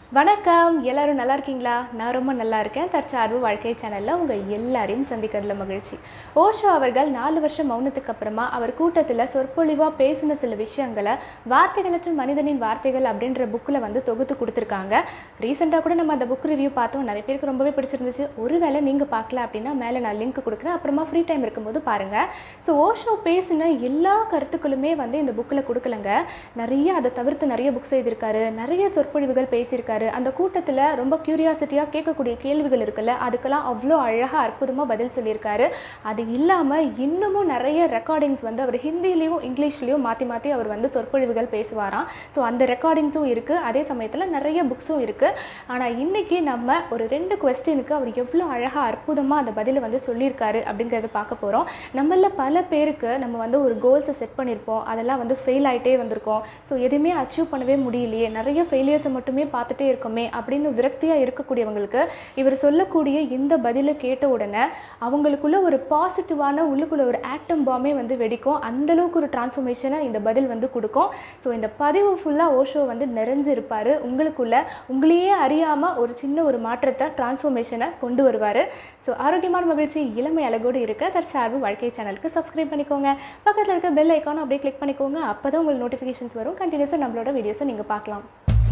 வணக்கம் எல்லாரும் நல்லா இருக்கீங்களா நான் ரொம்ப நல்லா இருக்கேன் தற்சார்பு வாழ்க்கை சேனலில் உங்கள் எல்லாரையும் சந்திக்கிறதுல மகிழ்ச்சி ஓஷோ அவர்கள் நாலு வருஷம் மௌனத்துக்கு அப்புறமா அவர் கூட்டத்தில் சொற்பொழிவாக பேசின சில விஷயங்களை வார்த்தைகளற்ற மனிதனின் வார்த்தைகள் அப்படின்ற புக்கில் வந்து தொகுத்து கொடுத்துருக்காங்க ரீசெண்டாக கூட நம்ம அந்த புக் ரிவ்யூ பார்த்தோம் நிறைய பேருக்கு ரொம்பவே பிடிச்சிருந்துச்சு ஒருவேளை நீங்கள் பார்க்கல அப்படின்னா மேலே நான் லிங்க் கொடுக்குறேன் அப்புறமா ஃப்ரீ டைம் இருக்கும்போது பாருங்கள் ஸோ ஓஷோ பேசின எல்லா கருத்துக்களுமே வந்து இந்த புக்கில் கொடுக்கலங்க நிறைய அதை தவிர்த்து நிறைய புக்ஸ் எழுதியிருக்காரு நிறைய சொற்பொழிவுகள் பேசியிருக்காரு அந்த கூட்டத்தில் ரொம்ப க்யூரியாசிட்டியாக கேட்கக்கூடிய கேள்விகள் இருக்குல்ல அதுக்கெல்லாம் அவ்வளோ அழகாக அற்புதமாக பதில் சொல்லியிருக்காரு அது இல்லாமல் இன்னமும் நிறைய ரெக்கார்டிங்ஸ் வந்து அவர் ஹிந்திலையும் இங்கிலீஷ்லேயும் மாற்றி மாற்றி அவர் வந்து சொற்பொழிவுகள் பேசுவாராம் ஸோ அந்த ரெக்கார்டிங்ஸும் இருக்குது அதே சமயத்தில் நிறைய புக்ஸும் இருக்குது ஆனால் இன்றைக்கி நம்ம ஒரு ரெண்டு கொஸ்டினுக்கு அவர் எவ்வளோ அழகாக அற்புதமாக அந்த பதிலை வந்து சொல்லியிருக்காரு அப்படிங்கிறத பார்க்க போகிறோம் நம்மள பல பேருக்கு நம்ம வந்து ஒரு கோல்ஸை செட் பண்ணியிருப்போம் அதெல்லாம் வந்து ஃபெயில் ஆகிட்டே வந்திருக்கோம் ஸோ எதுவுமே அச்சீவ் பண்ணவே முடியலையே நிறைய ஃபெயிலியர்ஸை மட்டுமே பார்த்துட்டே இருக்கோமே அப்படின்னு விரக்தியாக இருக்கக்கூடியவங்களுக்கு இவர் சொல்லக்கூடிய இந்த பதிலை கேட்ட உடனே அவங்களுக்குள்ள ஒரு பாசிட்டிவான உள்ளுக்குள்ள ஒரு ஆட்டம் பாமே வந்து வெடிக்கும் அந்த அளவுக்கு ஒரு டிரான்ஸ்ஃபர்மேஷனை இந்த பதில் வந்து கொடுக்கும் ஸோ இந்த பதிவு ஃபுல்லாக ஓஷோ வந்து நிறைஞ்சு இருப்பார் உங்களுக்குள்ள உங்களையே அறியாமல் ஒரு சின்ன ஒரு மாற்றத்தை டிரான்ஸ்ஃபர்மேஷனை கொண்டு வருவார் ஸோ ஆரோக்கியமான மகிழ்ச்சி இளமை அழகோடு இருக்க தற்சார்பு வாழ்க்கை சேனலுக்கு சப்ஸ்கிரைப் பண்ணிக்கோங்க பக்கத்தில் இருக்க பெல் ஐக்கானும் அப்படியே கிளிக் பண்ணிக்கோங்க அப்போ தான் உங்களுக்கு நோட்டிஃபிகேஷன்ஸ் வரும் கண்டினியூஸாக நம்மளோட வீடியோஸை நீங்கள் பார்க்கலாம்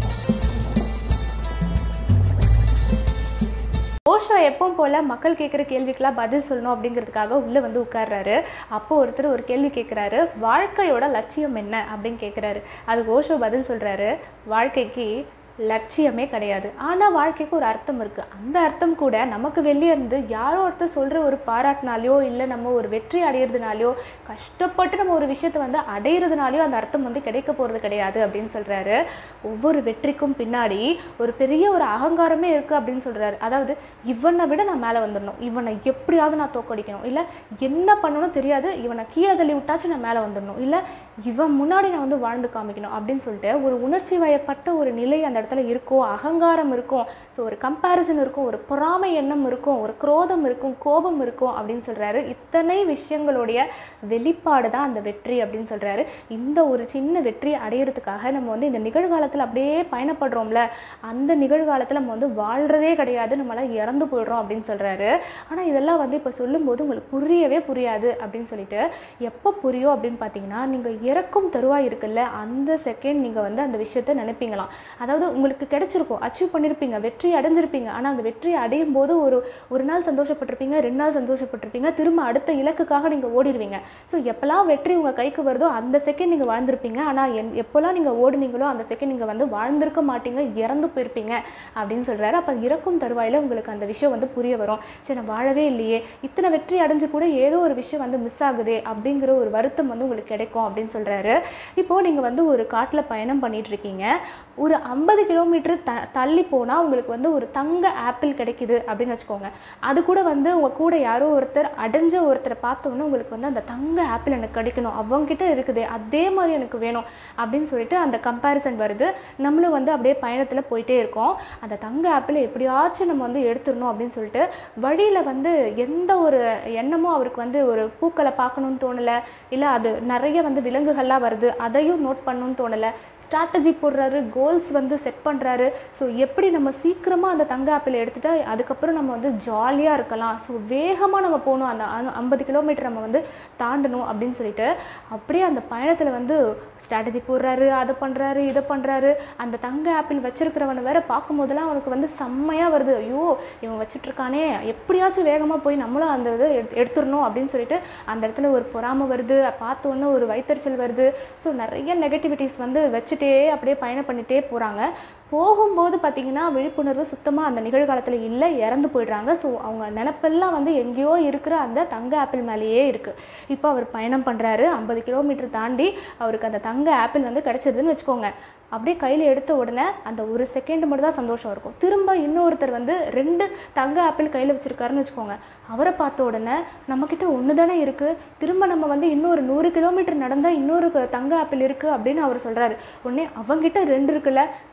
ஓஷோ எப்பவும் போல் மக்கள் கேட்குற கேள்விக்கெல்லாம் பதில் சொல்லணும் அப்படிங்கிறதுக்காக உள்ளே வந்து உட்கார்றாரு அப்போ ஒருத்தர் ஒரு கேள்வி கேட்குறாரு வாழ்க்கையோட லட்சியம் என்ன அப்படின்னு கேட்குறாரு அதுக்கு ஓஷோ பதில் சொல்கிறாரு வாழ்க்கைக்கு லட்சியமே கிடையாது ஆனால் வாழ்க்கைக்கு ஒரு அர்த்தம் இருக்குது அந்த அர்த்தம் கூட நமக்கு வெளியே இருந்து யாரோ ஒருத்தர் சொல்கிற ஒரு பாராட்டினாலையோ இல்லை நம்ம ஒரு வெற்றி அடையிறதுனாலையோ கஷ்டப்பட்டு நம்ம ஒரு விஷயத்தை வந்து அடையிறதுனாலையோ அந்த அர்த்தம் வந்து கிடைக்க போகிறது கிடையாது அப்படின்னு சொல்கிறாரு ஒவ்வொரு வெற்றிக்கும் பின்னாடி ஒரு பெரிய ஒரு அகங்காரமே இருக்குது அப்படின்னு சொல்கிறாரு அதாவது இவனை விட நான் மேலே வந்துடணும் இவனை எப்படியாவது நான் தோக்கடிக்கணும் இல்லை என்ன பண்ணணும் தெரியாது இவனை கீழே தள்ளி விட்டாச்சும் நான் மேலே வந்துடணும் இல்லை இவன் முன்னாடி நான் வந்து வாழ்ந்து காமிக்கணும் அப்படின்னு சொல்லிட்டு ஒரு உணர்ச்சி வயப்பட்ட ஒரு நிலை அந்த இடத்துல இருக்கும் அகங்காரம் இருக்கும் ஸோ ஒரு கம்பேரிசன் இருக்கும் ஒரு பொறாமை எண்ணம் இருக்கும் ஒரு குரோதம் இருக்கும் கோபம் இருக்கும் அப்படின்னு சொல்கிறாரு இத்தனை விஷயங்களுடைய வெளிப்பாடு தான் அந்த வெற்றி அப்படின்னு சொல்கிறாரு இந்த ஒரு சின்ன வெற்றி அடையிறதுக்காக நம்ம வந்து இந்த நிகழ்காலத்தில் அப்படியே பயணப்படுறோம்ல அந்த நிகழ்காலத்தில் நம்ம வந்து வாழ்கிறதே கிடையாது நம்மளால் இறந்து போயிடுறோம் அப்படின்னு சொல்கிறாரு ஆனால் இதெல்லாம் வந்து இப்போ சொல்லும்போது உங்களுக்கு புரியவே புரியாது அப்படின்னு சொல்லிட்டு எப்போ புரியும் அப்படின்னு பார்த்தீங்கன்னா நீங்கள் இறக்கும் தருவாய் இருக்குல்ல அந்த செகண்ட் நீங்கள் வந்து அந்த விஷயத்தை நினைப்பீங்களாம் அதாவது உங்களுக்கு கிடைச்சிருக்கும் அச்சீவ் பண்ணியிருப்பீங்க வெற்றி அடைஞ்சிருப்பீங்க ஆனால் அந்த வெற்றி அடையும் போது ஒரு ஒரு நாள் சந்தோஷப்பட்டிருப்பீங்க ரெண்டு நாள் சந்தோஷப்பட்டிருப்பீங்க திரும்ப அடுத்த இலக்குக்காக நீங்கள் ஓடிடுவீங்க ஸோ எப்போல்லாம் வெற்றி உங்கள் கைக்கு வருதோ அந்த செகண்ட் நீங்கள் வாழ்ந்திருப்பீங்க ஆனால் என் எப்போல்லாம் நீங்கள் ஓடுனீங்களோ அந்த செகண்ட் நீங்கள் வந்து வாழ்ந்திருக்க மாட்டீங்க இறந்து போயிருப்பீங்க அப்படின்னு சொல்கிறாரு அப்போ இறக்கும் தருவாயில் உங்களுக்கு அந்த விஷயம் வந்து புரிய வரும் சரி நான் வாழவே இல்லையே இத்தனை வெற்றி அடைஞ்சு கூட ஏதோ ஒரு விஷயம் வந்து மிஸ் ஆகுதே அப்படிங்கிற ஒரு வருத்தம் வந்து உங்களுக்கு கிடைக்கும் அப்படின்னு சொல்கிறாரு இப்போது நீங்கள் வந்து ஒரு காட்டில் பயணம் பண்ணிட்டு இருக்கீங்க ஒரு ஐம்பது கிலோமீட்டர் த தள்ளி போனால் உங்களுக்கு வந்து ஒரு தங்க ஆப்பிள் கிடைக்குது அப்படின்னு வச்சுக்கோங்க அது கூட வந்து உங்கள் கூட யாரோ ஒருத்தர் அடைஞ்ச ஒருத்தரை பார்த்தோன்னே உங்களுக்கு வந்து அந்த தங்க ஆப்பிள் எனக்கு கிடைக்கணும் அவங்ககிட்ட இருக்குதே அதே மாதிரி எனக்கு வேணும் அப்படின்னு சொல்லிட்டு அந்த கம்பேரிசன் வருது நம்மளும் வந்து அப்படியே பயணத்தில் போயிட்டே இருக்கோம் அந்த தங்க ஆப்பிளை எப்படியாச்சும் நம்ம வந்து எடுத்துடணும் அப்படின்னு சொல்லிட்டு வழியில் வந்து எந்த ஒரு எண்ணமும் அவருக்கு வந்து ஒரு பூக்களை பார்க்கணும்னு தோணலை இல்லை அது நிறைய வந்து விலங்குகள்லாம் வருது அதையும் நோட் பண்ணணும்னு தோணலை ஸ்ட்ராட்டஜி போடுறாரு கோல்ஸ் வந்து செட் பண்ணுறாரு ஸோ எப்படி நம்ம சீக்கிரமாக அந்த தங்க ஆப்பிள் எடுத்துட்டா அதுக்கப்புறம் நம்ம வந்து ஜாலியாக இருக்கலாம் ஸோ வேகமாக நம்ம போகணும் அந்த ஐம்பது கிலோமீட்டர் நம்ம வந்து தாண்டணும் அப்படின்னு சொல்லிட்டு அப்படியே அந்த பயணத்தில் வந்து ஸ்ட்ராட்டஜி போடுறாரு அதை பண்ணுறாரு இதை பண்ணுறாரு அந்த தங்க ஆப்பிள் வச்சிருக்கிறவனை வேற பார்க்கும்போதெல்லாம் அவனுக்கு வந்து செம்மையாக வருது ஐயோ இவன் வச்சிட்ருக்கானே எப்படியாச்சும் வேகமாக போய் நம்மளும் அந்த இதை எடுத்து எடுத்துடணும் அப்படின்னு சொல்லிட்டு அந்த இடத்துல ஒரு பொறாமை வருது பார்த்தோன்னே ஒரு வைத்தறிச்சல் வருது ஸோ நிறைய நெகட்டிவிட்டிஸ் வந்து வச்சுட்டே அப்படியே பயணம் பண்ணிகிட்டே போகிறாங்க போகும்போது பார்த்திங்கன்னா விழிப்புணர்வு சுத்தமாக அந்த நிகழ்காலத்தில் இல்லை இறந்து போயிடுறாங்க ஸோ அவங்க நினப்பெல்லாம் வந்து எங்கேயோ இருக்கிற அந்த தங்க ஆப்பிள் மேலேயே இருக்குது இப்போ அவர் பயணம் பண்ணுறாரு ஐம்பது கிலோமீட்டர் தாண்டி அவருக்கு அந்த தங்க ஆப்பிள் வந்து கிடச்சிதுன்னு வச்சுக்கோங்க அப்படியே கையில் எடுத்த உடனே அந்த ஒரு செகண்ட் மட்டும் தான் சந்தோஷம் இருக்கும் திரும்ப இன்னொருத்தர் வந்து ரெண்டு தங்க ஆப்பிள் கையில் வச்சுருக்காருன்னு வச்சுக்கோங்க அவரை பார்த்த உடனே நம்மக்கிட்ட ஒன்று தானே இருக்குது திரும்ப நம்ம வந்து இன்னொரு நூறு கிலோமீட்டர் நடந்தால் இன்னொரு க- தங்க ஆப்பிள் இருக்குது அப்படின்னு அவர் சொல்கிறாரு உடனே அவங்கிட்ட ரெண்டு இருக்குல்ல நம்ம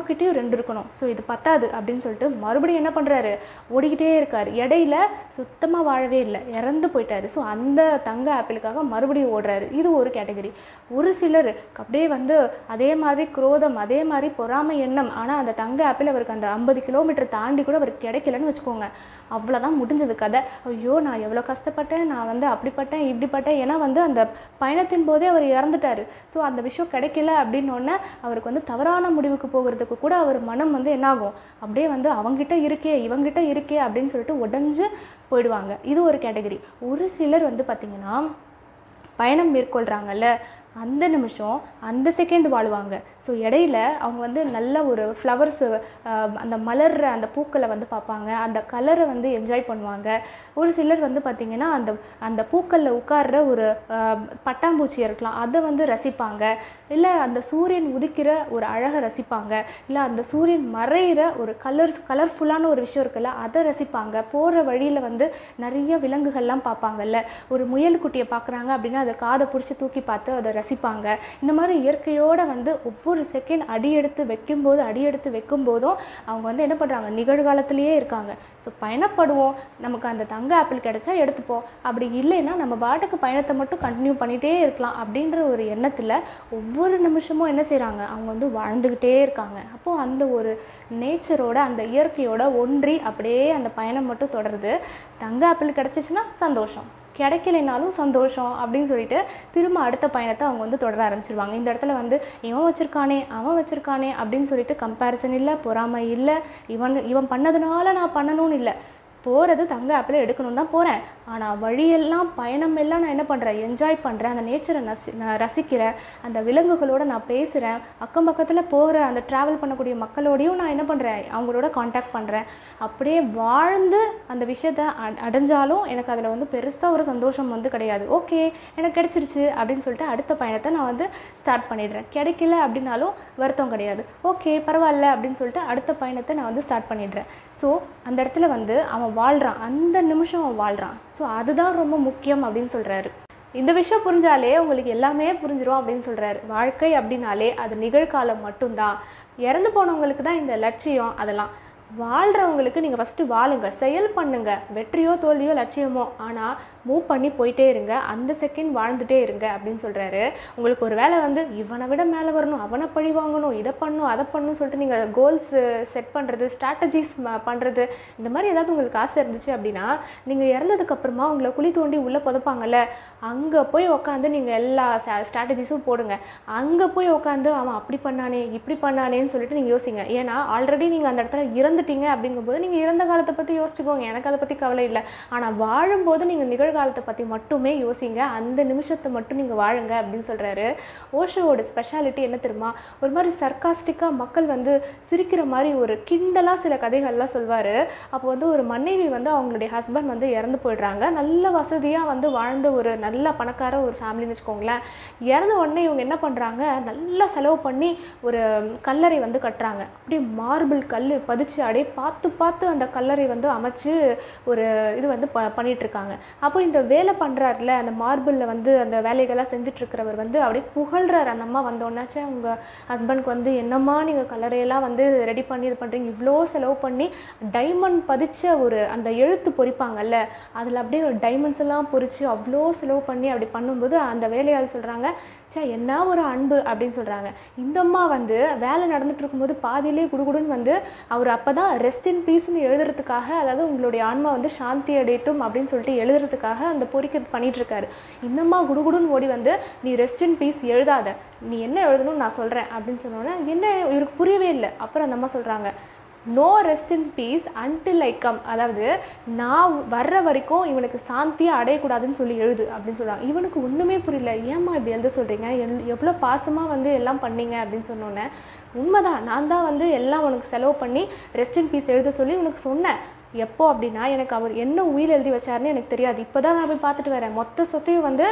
கிட்டேயும் ரெண்டு இருக்கணும் ஸோ இது பத்தாது அப்படின்னு சொல்லிட்டு மறுபடியும் என்ன பண்ணுறாரு ஓடிக்கிட்டே இருக்கார் இடையில சுத்தமாக வாழவே இல்லை இறந்து போயிட்டாரு ஸோ அந்த தங்க ஆப்பிளுக்காக மறுபடியும் ஓடுறாரு இது ஒரு கேட்டகரி ஒரு சிலர் அப்படியே வந்து அதே மாதிரி குரோதம் அதே மாதிரி பொறாமை எண்ணம் ஆனால் அந்த தங்க ஆப்பிள் அவருக்கு அந்த ஐம்பது கிலோமீட்டர் தாண்டி கூட அவருக்கு கிடைக்கலன்னு வச்சுக்கோங்க அவ்வளோதான் முடிஞ்சது கதை ஐயோ நான் எவ்வளோ கஷ்டப்பட்டேன் நான் வந்து அப்படிப்பட்டேன் இப்படிப்பட்டேன் ஏன்னா வந்து அந்த பயணத்தின் போதே அவர் இறந்துட்டாரு ஸோ அந்த விஷயம் கிடைக்கல அப்படின்னோடனே அவருக்கு வந்து தவறான முடிவுக்கு போகிறதுக்கு கூட அவர் மனம் வந்து என்னாகும் அப்படியே வந்து அவங்கிட்ட இருக்கே இவங்கிட்ட இருக்கே அப்படின்னு சொல்லிட்டு உடஞ்சு போயிடுவாங்க இது ஒரு கேட்டகரி ஒரு சிலர் வந்து பார்த்திங்கன்னா பயணம் மேற்கொள்கிறாங்கல்ல அந்த நிமிஷம் அந்த செகண்ட் வாழுவாங்க ஸோ இடையில அவங்க வந்து நல்ல ஒரு ஃப்ளவர்ஸு அந்த மலர்ற அந்த பூக்களை வந்து பார்ப்பாங்க அந்த கலரை வந்து என்ஜாய் பண்ணுவாங்க ஒரு சிலர் வந்து பார்த்திங்கன்னா அந்த அந்த பூக்களில் உட்கார்ற ஒரு ஆஹ், பட்டாம்பூச்சி இருக்கலாம் அதை வந்து ரசிப்பாங்க இல்லை அந்த சூரியன் உதிக்கிற ஒரு அழகை ரசிப்பாங்க இல்லை அந்த சூரியன் மறையிற ஒரு கலர்ஸ் கலர்ஃபுல்லான ஒரு விஷயம் இருக்குல்ல அதை ரசிப்பாங்க போகிற வழியில் வந்து நிறைய விலங்குகள்லாம் பார்ப்பாங்கல்ல ஒரு முயல் குட்டியை பார்க்குறாங்க அப்படின்னா அதை காதை பிடிச்சி தூக்கி பார்த்து அதை ரசிப்பாங்க இந்த மாதிரி இயற்கையோட வந்து ஒவ்வொரு செகண்ட் அடி எடுத்து வைக்கும்போது அடி எடுத்து வைக்கும்போதும் அவங்க வந்து என்ன பண்ணுறாங்க நிகழ்காலத்திலேயே இருக்காங்க ஸோ பயணப்படுவோம் நமக்கு அந்த தங்க ஆப்பிள் கிடைச்சா எடுத்துப்போம் அப்படி இல்லைன்னா நம்ம பாட்டுக்கு பயணத்தை மட்டும் கண்டினியூ பண்ணிகிட்டே இருக்கலாம் அப்படின்ற ஒரு எண்ணத்தில் ஒவ்வொரு நிமிஷமும் என்ன செய்கிறாங்க அவங்க வந்து வாழ்ந்துக்கிட்டே இருக்காங்க அப்போது அந்த ஒரு நேச்சரோட அந்த இயற்கையோட ஒன்றி அப்படியே அந்த பயணம் மட்டும் தொடருது தங்க ஆப்பிள் கிடச்சிச்சின்னா சந்தோஷம் கிடைக்கலைனாலும் சந்தோஷம் அப்படின்னு சொல்லிட்டு திரும்ப அடுத்த பயணத்தை அவங்க வந்து தொடர ஆரம்பிச்சிருவாங்க இந்த இடத்துல வந்து இவன் வச்சிருக்கானே அவன் வச்சிருக்கானே அப்படின்னு சொல்லிட்டு கம்பேரிசன் இல்லை பொறாமை இல்லை இவன் இவன் பண்ணதுனால நான் பண்ணணும்னு இல்லை போகிறது தங்க ஆப்பிள் எடுக்கணும் தான் போகிறேன் ஆனால் வழியெல்லாம் பயணம் எல்லாம் நான் என்ன பண்ணுறேன் என்ஜாய் பண்ணுறேன் அந்த நேச்சரை நசி நான் ரசிக்கிறேன் அந்த விலங்குகளோட நான் பேசுகிறேன் அக்கம் பக்கத்தில் போகிற அந்த ட்ராவல் பண்ணக்கூடிய மக்களோடையும் நான் என்ன பண்ணுறேன் அவங்களோட காண்டாக்ட் பண்ணுறேன் அப்படியே வாழ்ந்து அந்த விஷயத்த அ- அடைஞ்சாலும் எனக்கு அதில் வந்து பெருசாக ஒரு சந்தோஷம் வந்து கிடையாது ஓகே எனக்கு கிடைச்சிருச்சு அப்படின்னு சொல்லிட்டு அடுத்த பயணத்தை நான் வந்து ஸ்டார்ட் பண்ணிடுறேன் கிடைக்கல அப்படின்னாலும் வருத்தம் கிடையாது ஓகே பரவாயில்ல அப்படின்னு சொல்லிட்டு அடுத்த பயணத்தை நான் வந்து ஸ்டார்ட் பண்ணிடுறேன் ஸோ அந்த இடத்துல வந்து அவன் வாழ்கிறான் அந்த நிமிஷம் அவன் வாழ்கிறான் ஸோ அதுதான் ரொம்ப முக்கியம் அப்படின்னு சொல்கிறாரு இந்த விஷயம் புரிஞ்சாலே உங்களுக்கு எல்லாமே புரிஞ்சிரும் அப்படின்னு சொல்கிறாரு வாழ்க்கை அப்படின்னாலே அது நிகழ்காலம் மட்டும்தான் இறந்து போனவங்களுக்கு தான் இந்த லட்சியம் அதெல்லாம் வாழ்கிறவங்களுக்கு நீங்கள் ஃபஸ்ட்டு வாழுங்க செயல் பண்ணுங்க வெற்றியோ தோல்வியோ லட்சியமோ ஆனால் மூவ் பண்ணி போயிட்டே இருங்க அந்த செகண்ட் வாழ்ந்துட்டே இருங்க அப்படின்னு சொல்கிறாரு உங்களுக்கு ஒரு வேலை வந்து இவனை விட மேலே வரணும் அவனை பழி வாங்கணும் இதை பண்ணணும் அதை பண்ணணும் சொல்லிட்டு நீங்கள் கோல்ஸ் செட் பண்ணுறது ஸ்ட்ராட்டஜிஸ் பண்ணுறது இந்த மாதிரி ஏதாவது உங்களுக்கு ஆசை இருந்துச்சு அப்படின்னா நீங்கள் இறந்ததுக்கப்புறமா உங்களை குழி தோண்டி உள்ளே புதைப்பாங்கல்ல அங்கே போய் உட்காந்து நீங்கள் எல்லா ஸ்ட்ராட்டஜிஸும் போடுங்க அங்கே போய் உட்காந்து அவன் அப்படி பண்ணானே இப்படி பண்ணானேன்னு சொல்லிட்டு நீங்கள் யோசிங்க ஏன்னா ஆல்ரெடி நீங்கள் அந்த இடத்துல இறந்துட்டீங்க அப்படிங்கும்போது நீங்கள் இறந்த காலத்தை பற்றி யோசிச்சுக்கோங்க எனக்கு அதை பற்றி கவலை இல்லை ஆனால் வாழும்போது நீங்கள் நிகழ்காலத்தை பற்றி மட்டுமே யோசிங்க அந்த நிமிஷத்தை மட்டும் நீங்கள் வாழுங்க அப்படின்னு சொல்கிறாரு ஓஷோவோட ஸ்பெஷாலிட்டி என்ன தெரியுமா ஒரு மாதிரி சர்க்காஸ்டிக்காக மக்கள் வந்து சிரிக்கிற மாதிரி ஒரு கிண்டலாக சில கதைகள்லாம் சொல்வார் அப்போ வந்து ஒரு மனைவி வந்து அவங்களுடைய ஹஸ்பண்ட் வந்து இறந்து போயிடுறாங்க நல்ல வசதியாக வந்து வாழ்ந்த ஒரு நல்ல பணக்கார ஒரு ஃபேமிலின்னு வச்சுக்கோங்களேன் இறந்த உடனே இவங்க என்ன பண்ணுறாங்க நல்லா செலவு பண்ணி ஒரு கல்லறை வந்து கட்டுறாங்க அப்படியே மார்பிள் கல் பதிச்சு அப்படியே பார்த்து பார்த்து அந்த கல்லறை வந்து அமைச்சு ஒரு இது வந்து ப பண்ணிட்டு இருக்காங்க அப்போ இந்த வேலை பண்ணுறாருல அந்த மார்பிளில் வந்து அந்த வேலைகள்லாம் செஞ்சுட்டு இருக்கிறவர் வந்து அப்படியே புகழ்றாரு அந்த அம்மா வந்தோடனாச்சே உங்கள் ஹஸ்பண்ட்க்கு வந்து என்னம்மா நீங்கள் கல்லறையெல்லாம் வந்து ரெடி பண்ணி இது பண்ணுறீங்க இவ்வளோ செலவு பண்ணி டைமண்ட் பதிச்ச ஒரு அந்த எழுத்து பொறிப்பாங்கல்ல அதில் அப்படியே ஒரு டைமண்ட்ஸ் எல்லாம் பொறிச்சு அவ்வளோ செலவு பண்ணி அப்படி பண்ணும்போது அந்த வேலையாள் சொல்கிறாங்க ச்சே என்ன ஒரு அன்பு அப்படின்னு சொல்கிறாங்க இந்த அம்மா வந்து வேலை நடந்துட்டு இருக்கும்போது பாதியிலே குடுகுடுன்னு வந்து அவர் அப்போ தான் ரெஸ்ட் இன் பீஸ்னு எழுதுறதுக்காக அதாவது உங்களுடைய ஆன்மா வந்து சாந்தி அடையட்டும் அப்படின்னு சொல்லிட்டு எழுதுறதுக்காக அந்த பொறிக்க பண்ணிட்டு இருக்காரு இந்த அம்மா குடுகுடுன்னு ஓடி வந்து நீ ரெஸ்ட் இன் பீஸ் எழுதாத நீ என்ன எழுதணும்னு நான் சொல்கிறேன் அப்படின்னு சொன்னோன்னே என்ன இவருக்கு புரியவே இல்லை அப்புறம் அந்த அம்மா சொல்கிறாங்க no rest in peace until I come அதாவது நான் வர்ற வரைக்கும் இவனுக்கு சாந்தியாக அடையக்கூடாதுன்னு சொல்லி எழுது அப்படின்னு சொல்கிறாங்க இவனுக்கு ஒன்றுமே புரியல ஏம்மா இப்படி எழுத சொல்கிறீங்க எல் எவ்வளோ பாசமாக வந்து எல்லாம் பண்ணீங்க அப்படின்னு சொன்னோன்னே உண்மைதான் நான் தான் வந்து எல்லாம் உனக்கு செலவு பண்ணி ரெஸ்ட் இன் பீஸ் எழுத சொல்லி உனக்கு சொன்னேன் எப்போ அப்படின்னா எனக்கு அவர் என்ன உயிர் எழுதி வச்சாருன்னு எனக்கு தெரியாது இப்போ தான் நான் போய் பார்த்துட்டு வரேன் மொத்த சொத்தையும் வந்து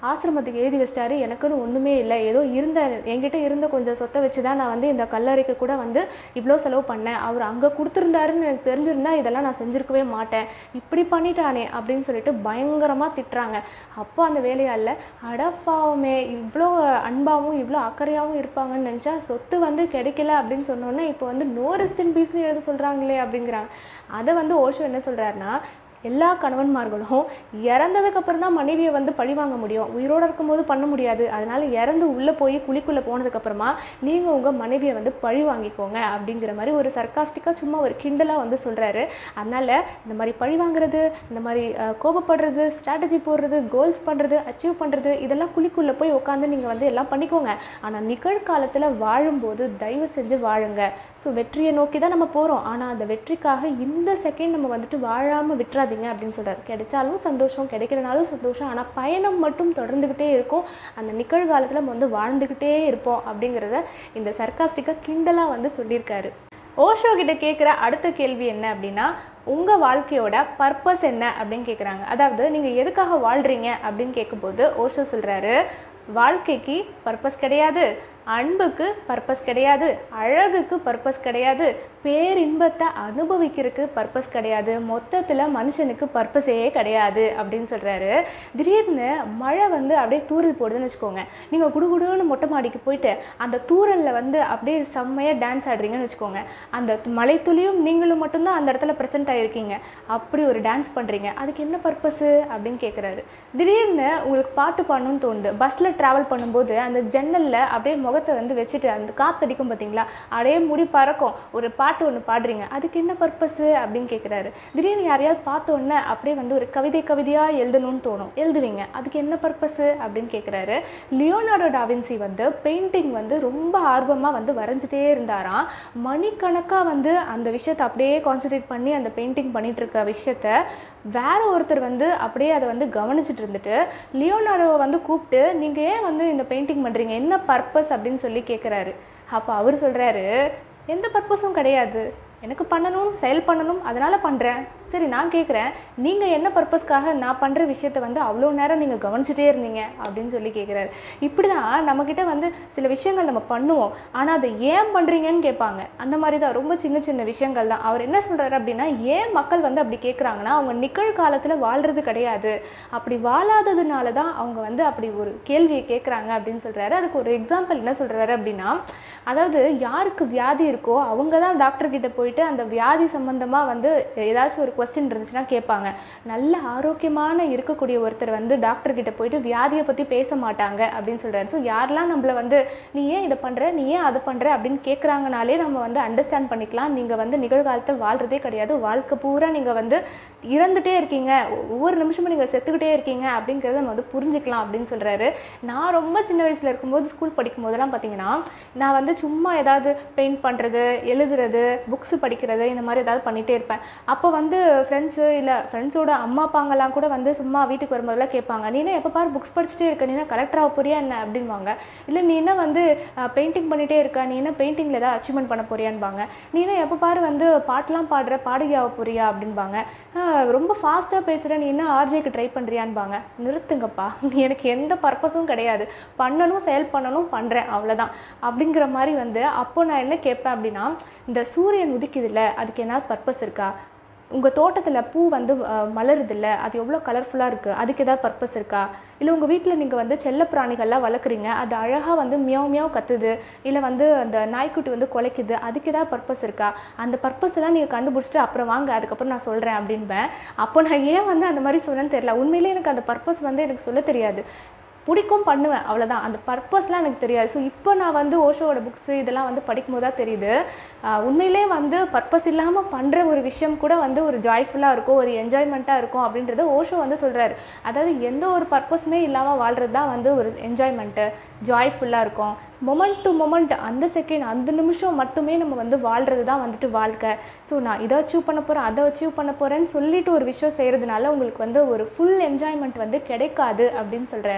ஆசிரமத்துக்கு எழுதி வச்சிட்டாரு எனக்குன்னு ஒன்றுமே இல்லை ஏதோ இருந்த என்கிட்ட இருந்த கொஞ்சம் சொத்தை வச்சு தான் நான் வந்து இந்த கல்லறைக்கு கூட வந்து இவ்வளோ செலவு பண்ணேன் அவர் அங்கே கொடுத்துருந்தாருன்னு எனக்கு தெரிஞ்சிருந்தா இதெல்லாம் நான் செஞ்சுருக்கவே மாட்டேன் இப்படி பண்ணிட்டானே அப்படின்னு சொல்லிட்டு பயங்கரமாக திட்டுறாங்க அப்போ அந்த வேலையால் அடப்பாவுமே இவ்வளோ அன்பாகவும் இவ்வளோ அக்கறையாகவும் இருப்பாங்கன்னு நினச்சா சொத்து வந்து கிடைக்கல அப்படின்னு சொன்னோன்னே இப்போ வந்து நோ ரெஸ்ட் இன் பீஸ்னு எழுத சொல்கிறாங்களே அப்படிங்கிறாங்க அதை வந்து ஓஷோ என்ன சொல்கிறாருன்னா எல்லா கணவன்மார்களும் இறந்ததுக்கு அப்புறம் தான் மனைவியை வந்து பழி வாங்க முடியும் உயிரோடு இருக்கும்போது பண்ண முடியாது அதனால இறந்து உள்ளே போய் குழிக்குள்ளே போனதுக்கப்புறமா நீங்கள் உங்கள் மனைவியை வந்து பழி வாங்கிக்கோங்க அப்படிங்கிற மாதிரி ஒரு சர்க்காஸ்டிக்காக சும்மா ஒரு கிண்டலாக வந்து சொல்கிறாரு அதனால் இந்த மாதிரி பழி வாங்குறது இந்த மாதிரி அஹ், கோபப்படுறது ஸ்ட்ராட்டஜி போடுறது கோல்ஸ் பண்ணுறது அச்சீவ் பண்ணுறது இதெல்லாம் குழிக்குள்ளே போய் உட்காந்து நீங்கள் வந்து எல்லாம் பண்ணிக்கோங்க ஆனால் நிகழ்காலத்தில் வாழும்போது தயவு செஞ்சு வாழுங்க ஸோ வெற்றியை நோக்கி தான் நம்ம போகிறோம் ஆனால் அந்த வெற்றிக்காக இந்த செகண்ட் நம்ம வந்துட்டு வாழாமல் விட்டுறாதீங்க அப்படின்னு சொல்கிறார் கிடைச்சாலும் சந்தோஷம் கிடைக்கலனாலும் சந்தோஷம் ஆனால் பயணம் மட்டும் தொடர்ந்துக்கிட்டே இருக்கும் அந்த நிகழ்காலத்தில் நம்ம வந்து வாழ்ந்துக்கிட்டே இருப்போம் அப்படிங்கிறத இந்த சர்க்காஸ்டிக்காக கிண்டலாக வந்து சொல்லியிருக்காரு ஓஷோ கிட்ட கேட்குற அடுத்த கேள்வி என்ன அப்படின்னா உங்கள் வாழ்க்கையோட பர்பஸ் என்ன அப்படின்னு கேட்குறாங்க அதாவது நீங்கள் எதுக்காக வாழ்கிறீங்க அப்படின்னு கேட்கும்போது ஓஷோ சொல்கிறாரு வாழ்க்கைக்கு பர்பஸ் கிடையாது அன்புக்கு பர்பஸ் கிடையாது அழகுக்கு பர்பஸ் கிடையாது பேரின்பத்தை அனுபவிக்கிறதுக்கு பர்பஸ் கிடையாது மொத்தத்தில் மனுஷனுக்கு பர்பஸே கிடையாது அப்படின்னு சொல்கிறாரு திடீர்னு மழை வந்து அப்படியே தூறல் போடுதுன்னு வச்சுக்கோங்க நீங்கள் குடுகுடுன்னு மொட்டை மாடிக்கு போயிட்டு அந்த தூறலில் வந்து அப்படியே செம்மையாக டான்ஸ் ஆடுறீங்கன்னு வச்சுக்கோங்க அந்த மலை துளியும் நீங்களும் மட்டும்தான் அந்த இடத்துல ப்ரெசென்ட் ஆகிருக்கீங்க அப்படி ஒரு டான்ஸ் பண்ணுறீங்க அதுக்கு என்ன பர்பஸு அப்படின்னு கேட்குறாரு திடீர்னு உங்களுக்கு பாட்டு பாடணும்னு தோணுது பஸ்ஸில் ட்ராவல் பண்ணும்போது அந்த ஜன்னலில் அப்படியே முகத்தை வந்து வச்சுட்டு அந்த காத்தடிக்கும் பார்த்தீங்களா அப்படியே முடி பறக்கும் ஒரு பாட்டு ஒன்று பாடுறீங்க அதுக்கு என்ன பர்பஸு அப்படின்னு கேட்குறாரு திடீர்னு யாரையாவது பார்த்த உடனே அப்படியே வந்து ஒரு கவிதை கவிதையாக எழுதணும்னு தோணும் எழுதுவீங்க அதுக்கு என்ன பர்பஸு அப்படின்னு கேட்குறாரு லியோனார்டோ டாவின்சி வந்து பெயிண்டிங் வந்து ரொம்ப ஆர்வமாக வந்து வரைஞ்சிட்டே இருந்தாராம் மணிக்கணக்காக வந்து அந்த விஷயத்தை அப்படியே கான்சென்ட்ரேட் பண்ணி அந்த பெயிண்டிங் பண்ணிட்டு இருக்க விஷயத்த வேற ஒருத்தர் வந்து அப்படியே அதை வந்து கவனிச்சிட்டு இருந்துட்டு லியோனார்டோவை வந்து கூப்பிட்டு நீங்கள் ஏன் வந்து இந்த பெயிண்டிங் பண்ணுறீங்க என்ன பர்பஸ் அப்படின்னு சொல்லி கேட்குறாரு அப்போ அவர் சொல்கிறாரு எந்த பர்பஸும் கிடையாது எனக்கு பண்ணணும் செயல் பண்ணணும் அதனால் பண்ணுறேன் சரி நான் கேட்குறேன் நீங்கள் என்ன பர்பஸ்க்காக நான் பண்ணுற விஷயத்த வந்து அவ்வளோ நேரம் நீங்கள் கவனிச்சிட்டே இருந்தீங்க அப்படின்னு சொல்லி கேட்குறாரு இப்படி தான் நம்மக்கிட்ட வந்து சில விஷயங்கள் நம்ம பண்ணுவோம் ஆனால் அதை ஏன் பண்ணுறீங்கன்னு கேட்பாங்க அந்த மாதிரி தான் ரொம்ப சின்ன சின்ன விஷயங்கள் தான் அவர் என்ன சொல்கிறாரு அப்படின்னா ஏன் மக்கள் வந்து அப்படி கேட்குறாங்கன்னா அவங்க நிகழ்காலத்தில் வாழ்கிறது கிடையாது அப்படி வாழாததுனால தான் அவங்க வந்து அப்படி ஒரு கேள்வியை கேட்குறாங்க அப்படின்னு சொல்கிறாரு அதுக்கு ஒரு எக்ஸாம்பிள் என்ன சொல்கிறாரு அப்படின்னா அதாவது யாருக்கு வியாதி இருக்கோ அவங்க தான் டாக்டர் கிட்ட போயிட்டு அந்த வியாதி சம்பந்தமாக வந்து ஏதாச்சும் ஒரு கொஸ்டின் இருந்துச்சுன்னா கேட்பாங்க நல்ல ஆரோக்கியமான இருக்கக்கூடிய ஒருத்தர் வந்து டாக்டர் கிட்ட போயிட்டு வியாதியை பற்றி பேச மாட்டாங்க அப்படின்னு சொல்கிறாரு ஸோ யாரெல்லாம் நம்மளை வந்து நீ ஏன் இதை பண்ணுற நீ ஏன் அதை பண்ணுற அப்படின்னு கேட்குறாங்கனாலே நம்ம வந்து அண்டர்ஸ்டாண்ட் பண்ணிக்கலாம் நீங்கள் வந்து நிகழ்காலத்தை வாழ்கிறதே கிடையாது வாழ்க்கை பூரா நீங்கள் வந்து இறந்துட்டே இருக்கீங்க ஒவ்வொரு நிமிஷமும் நீங்கள் செத்துக்கிட்டே இருக்கீங்க அப்படிங்கிறத நம்ம வந்து புரிஞ்சுக்கலாம் அப்படின்னு சொல்கிறாரு நான் ரொம்ப சின்ன வயசில் இருக்கும்போது ஸ்கூல் படிக்கும் போதெல்லாம் பார்த்தீங்கன்னா நான் வந்து சும்மா ஏதாவது பெயிண்ட் பண்ணுறது எழுதுறது புக்ஸ் படிக்கிறது இந்த மாதிரி ஏதாவது பண்ணிகிட்டே இருப்பேன் அப்போ வந்து ஃப்ரெண்ட்ஸு இல்லை ஃப்ரெண்ட்ஸோட அம்மா அப்பாங்கெல்லாம் கூட வந்து சும்மா வீட்டுக்கு வரும்போதெல்லாம் கேட்பாங்க நீ என்ன எப்போ பாரு புக்ஸ் படிச்சுட்டே இருக்க நீ என்ன கலெக்டர் ஆக போறியா என்ன அப்படின்வாங்க இல்லை நீ என்ன வந்து பெயிண்டிங் பண்ணிகிட்டே இருக்க நீ என்ன பெயிண்டிங்கில் ஏதாவது அச்சீவ்மெண்ட் பண்ண போறியான்பாங்க நீ என்ன எப்போ பாரு வந்து பாட்டெலாம் பாடுற பாடகி ஆக போறியா அப்படின்பாங்க "ஆஹ், ரொம்ப ஃபாஸ்ட்டாக பேசுகிற நீ என்ன ஆர்ஜேக்கு ட்ரை பண்ணுறியான்பாங்க நிறுத்துங்கப்பா எனக்கு எந்த பர்பஸும் கிடையாது பண்ணணும் செயல் பண்ணணும் பண்ணுறேன் அவ்வளோதான் அப்படிங்கிற மாதிரி வந்து அப்போ நான் என்ன கேட்பேன் அப்படின்னா இந்த சூரியன் உதிக்குதுல்ல அதுக்கு என்ன பர்பஸ் இருக்கா உங்கள் தோட்டத்தில் பூ வந்து அஹ், மலருதுல்ல அது எவ்வளோ கலர்ஃபுல்லாக இருக்குது அதுக்கு ஏதாவது பர்பஸ் இருக்கா இல்லை உங்கள் வீட்டில் நீங்கள் வந்து செல்ல பிராணிகள்லாம் வளர்க்குறீங்க அது அழகாக வந்து மியாவ் மியாவ் கத்துது இல்லை வந்து அந்த நாய்க்குட்டி வந்து குலைக்குது அதுக்கு ஏதாவது பர்பஸ் இருக்கா அந்த பர்பஸ் எல்லாம் நீங்கள் கண்டுபிடிச்சிட்டு அப்புறம் வாங்க அதுக்கப்புறம் நான் சொல்கிறேன் அப்படின்பேன் அப்போ நான் ஏன் வந்து அந்த மாதிரி சொன்னேன்னு தெரியல உண்மையிலேயே எனக்கு அந்த பர்பஸ் வந்து எனக்கு சொல்ல தெரியாது பிடிக்கும் பண்ணுவேன் அவ்வளோதான் அந்த பர்பஸ்லாம் எனக்கு தெரியாது ஸோ இப்போ நான் வந்து ஓஷோவோட புக்ஸு இதெல்லாம் வந்து படிக்கும்போது தான் தெரியுது ஆஹ் உண்மையிலே வந்து பர்பஸ் இல்லாமல் பண்ணுற ஒரு விஷயம் கூட வந்து ஒரு ஜாய்ஃபுல்லாக இருக்கும் ஒரு என்ஜாய்மெண்ட்டாக இருக்கும் அப்படின்றத ஓஷோ வந்து சொல்கிறாரு அதாவது எந்த ஒரு பர்பஸுமே இல்லாமல் வாழ்கிறது தான் வந்து ஒரு என்ஜாய்மெண்ட்டு ஜாய்ஃபுல்லாக இருக்கும் மொமெண்ட் டு மொமெண்ட் அந்த செகண்ட் அந்த நிமிஷம் மட்டுமே நம்ம வந்து வாழ்கிறது தான் வந்துட்டு வாழ்க்கை ஸோ நான் இதை அச்சீவ் பண்ண போகிறேன் அதை அச்சீவ் பண்ண போகிறேன்னு சொல்லிட்டு ஒரு விஷயம் செய்கிறதுனால உங்களுக்கு வந்து ஒரு ஃபுல் என்ஜாய்மெண்ட் வந்து கிடைக்காது அப்படின்னு சொல்கிறாரு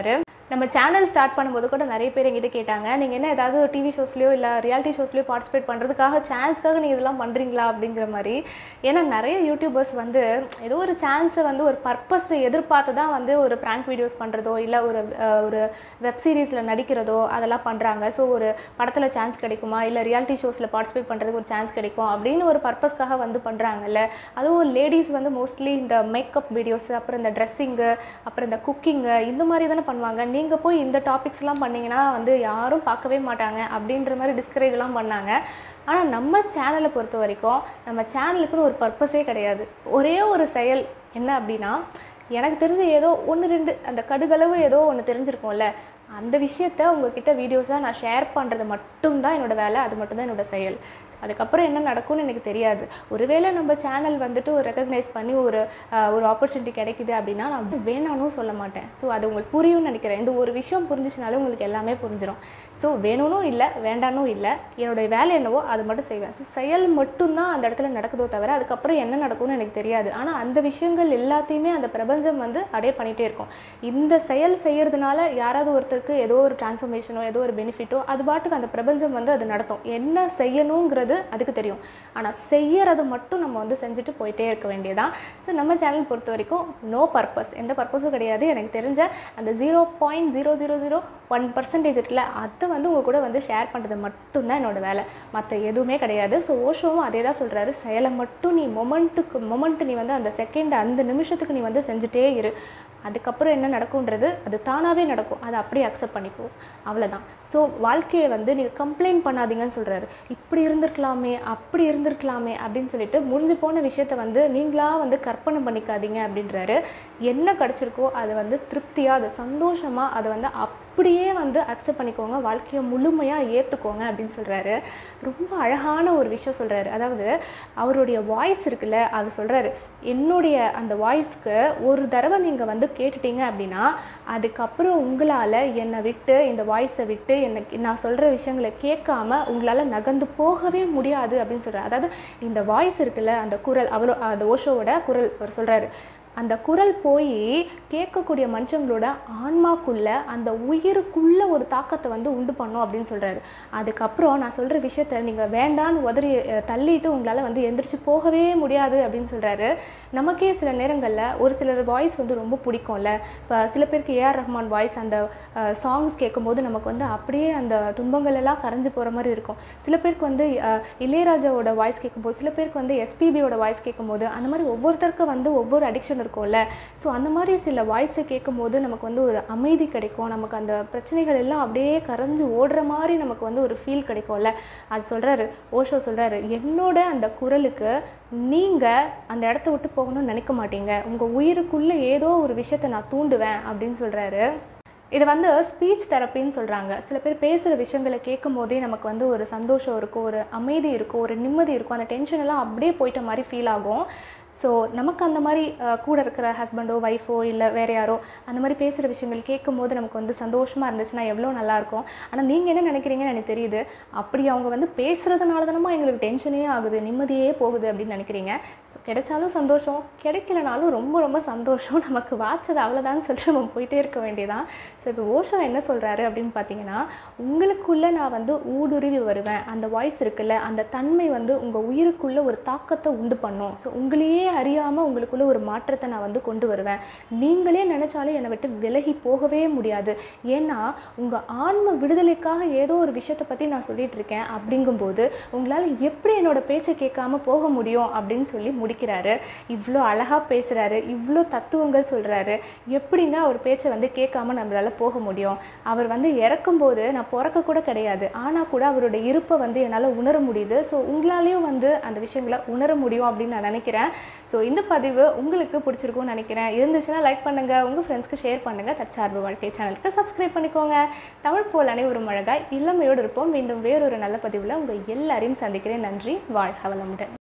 நம்ம சேனல் ஸ்டார்ட் பண்ணும்போது கூட நிறைய பேர் எங்கிட்ட கேட்டாங்க நீங்கள் என்ன ஏதாவது டிவி ஷோஸ்லையோ இல்லை ரியாலிட்டி ஷோஸ்லையோ பார்ட்டிசிபேட் பண்ணுறதுக்காக சான்ஸ்க்காக நீங்கள் இதெல்லாம் பண்ணுறீங்களா அப்படிங்கிற மாதிரி ஏன்னா நிறைய யூடியூபர்ஸ் வந்து ஏதோ ஒரு சான்ஸை வந்து ஒரு பர்பஸை எதிர்பார்த்து தான் வந்து ஒரு ப்ராங்க் வீடியோஸ் பண்ணுறதோ இல்லை ஒரு அஹ், ஒரு வெப் சீரிஸில் நடிக்கிறதோ அதெல்லாம் பண்ணுறாங்க ஸோ ஒரு படத்தில் சான்ஸ் கிடைக்குமா இல்லை ரியாலிட்டி ஷோஸில் பார்ட்டிசிபேட் பண்ணுறதுக்கு ஒரு சான்ஸ் கிடைக்கும் அப்படின்னு ஒரு பர்பஸ்க்காக வந்து பண்ணுறாங்கல்ல அதுவும் லேடிஸ் வந்து மோஸ்ட்லி இந்த மேக்கப் வீடியோஸ் அப்புறம் இந்த ட்ரெஸ்ஸிங்கு அப்புறம் இந்த குக்கிங்கு இந்த மாதிரி தானே பண்ணுவாங்க நீங்கள் போய் இந்த டாபிக்ஸ்லாம் பண்ணீங்கன்னா வந்து யாரும் பார்க்கவே மாட்டாங்க அப்படின்ற மாதிரி டிஸ்கரேஜ்லாம் பண்ணாங்க ஆனால் நம்ம சேனலை பொறுத்த வரைக்கும் நம்ம சேனலுக்குன்னு ஒரு பர்பஸே கிடையாது ஒரே ஒரு செயல் என்ன அப்படின்னா எனக்கு தெரிஞ்ச ஏதோ ஒன்று ரெண்டு அந்த கடுகளவு ஏதோ ஒன்று தெரிஞ்சிருக்கும்ல அந்த விஷயத்த உங்ககிட்ட வீடியோஸாக நான் ஷேர் பண்ணுறது மட்டும்தான் என்னோட வேலை அது மட்டும்தான் என்னோட செயல் அதுக்கப்புறம் என்ன நடக்கும்னு எனக்கு தெரியாது ஒருவேளை நம்ம சேனல் வந்துட்டு ஒரு ரெக்கக்னைஸ் பண்ணி ஒரு அஹ், ஒரு ஆப்பர்ச்சுனிட்டி கிடைக்குது அப்படின்னா நான் வந்து வேணானும் சொல்ல மாட்டேன் ஸோ அது உங்களுக்கு புரியும்னு நினைக்கிறேன் இந்த ஒரு விஷயம் புரிஞ்சிச்சுனாலே உங்களுக்கு எல்லாமே புரிஞ்சிடும் ஸோ வேணும்னும் இல்லை வேண்டானும் இல்லை என்னுடைய வேலை என்னவோ அது மட்டும் செய்வேன் ஸோ செயல் மட்டும்தான் அந்த இடத்துல நடக்குதோ தவிர அதுக்கப்புறம் என்ன நடக்கும்னு எனக்கு தெரியாது ஆனால் அந்த விஷயங்கள் எல்லாத்தையுமே அந்த பிரபஞ்சம் வந்து அப்படியே பண்ணிகிட்டே இருக்கும் இந்த செயல் செய்யறதுனால யாராவது ஒருத்தருக்கு ஏதோ ஒரு டிரான்ஸ்ஃபர்மேஷனோ ஏதோ ஒரு பெனிஃபிட்டோ அது பாட்டுக்கு அந்த பிரபஞ்சம் வந்து அது நடத்தும் என்ன செய்யணுங்கிறது அதுக்கு தெரியும் ஆனால் செய்யறது மட்டும் நம்ம வந்து செஞ்சுட்டு போயிட்டே இருக்க வேண்டியதான் ஸோ நம்ம சேனல் பொறுத்த வரைக்கும் நோ பர்பஸ் எந்த பர்பஸும் கிடையாது எனக்கு தெரிஞ்ச அந்த zero point zero zero zero one percentage இருக்குல்ல அதை வந்து உங்கள் கூட வந்து ஷேர் பண்ணுறது மட்டும்தான் என்னோட வேலை மற்ற எதுவுமே கிடையாது ஸோ ஓஷோவும் அதே தான் சொல்கிறாரு செயலை மட்டும் நீ மொமெண்ட்டுக்கு மொமெண்ட் நீ வந்து அந்த செகண்ட் அந்த நிமிஷத்துக்கு நீ வந்து செஞ்சுட்டே இரு அதுக்கப்புறம் என்ன நடக்கும்ன்றது அது தானாகவே நடக்கும் அதை அப்படியே அக்செப்ட் பண்ணிக்கோ அவ்வளோதான் ஸோ வாழ்க்கையை வந்து நீங்கள் கம்ப்ளைண்ட் பண்ணாதீங்கன்னு சொல்கிறாரு இப்படி இருந்திருக்கலாமே அப்படி இருந்திருக்கலாமே அப்படின்னு சொல்லிட்டு முடிஞ்சு போன விஷயத்த வந்து நீங்களாக வந்து கற்பனை பண்ணிக்காதீங்க அப்படின்றாரு என்ன கிடச்சிருக்கோ அதை வந்து திருப்தியாக அதை சந்தோஷமாக அதை வந்து அப்படியே வந்து அக்செப்ட் பண்ணிக்கோங்க வாழ்க்கையை முழுமையாக ஏற்றுக்கோங்க அப்படின்னு சொல்கிறாரு ரொம்ப அழகான ஒரு விஷயம் சொல்கிறாரு அதாவது அவருடைய வாய்ஸ் இருக்குல்ல அவர் சொல்கிறாரு என்னுடைய அந்த வாய்ஸ்க்கு ஒரு தடவை நீங்கள் வந்து கேட்டுட்டீங்க அப்படின்னா அதுக்கப்புறம் உங்களால் என்னை விட்டு இந்த வாய்ஸை விட்டு எனக்கு நான் சொல்கிற விஷயங்களை கேட்காம உங்களால் நகர்ந்து போகவே முடியாது அப்படின்னு சொல்கிறார் அதாவது இந்த வாய்ஸ் இருக்குல்ல அந்த குரல் அவரோ அந்த ஓஷோவோட குரல் அவர் சொல்கிறாரு அந்த குரல் போய் கேட்கக்கூடிய மனுஷங்களோட ஆன்மாக்குள்ள அந்த உயிருக்குள்ள ஒரு தாக்கத்தை வந்து உண்டு பண்ணும் அப்படின்னு சொல்கிறாரு அதுக்கப்புறம் நான் சொல்கிற விஷயத்த நீங்கள் வேண்டான்னு உதறி அஹ், தள்ளிட்டு உங்களால் வந்து எந்திரிச்சு போகவே முடியாது அப்படின்னு சொல்கிறாரு நமக்கே சில நேரங்களில் ஒரு சிலர் வாய்ஸ் வந்து ரொம்ப பிடிக்கும்ல இப்போ சில பேருக்கு ஏஆர் ரஹ்மான் வாய்ஸ் அந்த சாங்ஸ் கேட்கும்போது நமக்கு வந்து அப்படியே அந்த துன்பங்கள் எல்லாம் கரைஞ்சு போகிற மாதிரி இருக்கும் சில பேருக்கு வந்து அஹ், இளையராஜாவோட வாய்ஸ் கேட்கும்போது சில பேருக்கு வந்து எஸ்பிபியோட வாய்ஸ் கேட்கும்போது அந்த மாதிரி ஒவ்வொருத்தருக்கும் வந்து ஒவ்வொரு அடிக்ஷன் இருக்கும்ல ஸோ அந்த மாதிரி சில வாய்ஸை கேட்கும்போது நமக்கு வந்து ஒரு அமைதி கிடைக்கும் நமக்கு அந்த பிரச்சனைகள் எல்லாம் அப்படியே கரைஞ்சு ஓடுற மாதிரி நமக்கு வந்து ஒரு ஃபீல் கிடைக்கும்ல அது சொல்கிறாரு ஓஷோ சொல்கிறாரு என்னோட அந்த குரலுக்கு நீங்கள் அந்த இடத்த விட்டு போகணும்னு நினைக்க மாட்டீங்க உங்கள் உயிருக்குள்ளே ஏதோ ஒரு விஷயத்தை நான் தூண்டுவேன் அப்படின்னு சொல்கிறாரு இது வந்து ஸ்பீச் தெரப்பின்னு சொல்கிறாங்க சில பேர் பேசுகிற விஷயங்களை கேட்கும் போதே நமக்கு வந்து ஒரு சந்தோஷம் இருக்கும் ஒரு அமைதி இருக்கும் ஒரு நிம்மதி இருக்கும் அந்த டென்ஷன் எல்லாம் அப்படியே போயிட்ட மாதிரி ஃபீல் ஆகும் ஸோ நமக்கு அந்த மாதிரி அஹ், கூட இருக்கிற ஹஸ்பண்டோ ஒய்ஃபோ இல்லை வேறு யாரோ அந்த மாதிரி பேசுகிற விஷயங்கள் கேட்கும் போது நமக்கு வந்து சந்தோஷமாக இருந்துச்சுன்னா எவ்வளோ நல்லாயிருக்கும் ஆனால் நீங்கள் என்ன நினைக்கிறீங்கன்னு எனக்கு தெரியுது அப்படி அவங்க வந்து பேசுகிறதுனால தானமா எங்களுக்கு டென்ஷனே ஆகுது நிம்மதியே போகுது அப்படின்னு நினைக்கிறீங்க ஸோ கிடைச்சாலும் சந்தோஷம் கிடைக்கலனாலும் ரொம்ப ரொம்ப சந்தோஷம் நமக்கு வாச்சது அவ்வளோதான்னு சொல்லிட்டு நம்ம போயிட்டே இருக்க வேண்டியதான் ஸோ இப்போ ஓஷோ என்ன சொல்கிறாரு அப்படின்னு பார்த்தீங்கன்னா உங்களுக்குள்ளே நான் வந்து ஊடுருவி வருவேன் அந்த வாய்ஸ் இருக்குல்ல அந்த தன்மை வந்து உங்கள் உயிருக்குள்ளே ஒரு தாக்கத்தை உண்டு பண்ணும் ஸோ உங்களையே அறியாமல் உங்களுக்குள்ள ஒரு மாற்றத்தை நான் வந்து கொண்டு வருவேன் நீங்களே நினச்சாலும் என்னை விட்டு விலகி போகவே முடியாது ஏன்னா உங்கள் ஆன்ம விடுதலைக்காக ஏதோ ஒரு விஷயத்தை பற்றி நான் சொல்லிட்டு இருக்கேன் அப்படிங்கும்போது உங்களால் எப்படி என்னோட பேச்சை கேட்காம போக முடியும் அப்படின்னு சொல்லி முடிக்கிறாரு இவ்வளோ அழகாக பேசுகிறாரு இவ்வளோ தத்துவங்கள் சொல்கிறாரு எப்படிங்க அவர் பேச்சை வந்து கேட்காம நம்மளால போக முடியும் அவர் வந்து இறக்கும்போது நான் பிறக்க கூட கிடையாது ஆனால் கூட அவரோட இருப்பை வந்து என்னால் உணர முடியுது ஸோ உங்களாலேயும் வந்து அந்த விஷயங்களை உணர முடியும் அப்படின்னு நான் நினைக்கிறேன் ஸோ இந்த பதிவு உங்களுக்கு பிடிச்சிருக்கும்னு நினைக்கிறேன் இருந்துச்சுன்னா லைக் பண்ணுங்கள் உங்கள் ஃப்ரெண்ட்ஸ்க்கு ஷேர் பண்ணுங்கள் தற்சார்பு வாழ்க்கை சேனலுக்கு சப்ஸ்கிரைப் பண்ணிக்கோங்க தமிழ் போல் அனைவரும் அழகாய் இளமையோடு இருப்போம் மீண்டும் வேறொரு நல்ல பதிவில் உங்கள் எல்லாரையும் சந்திக்கிறேன் நன்றி வாழ்க வளமுடன்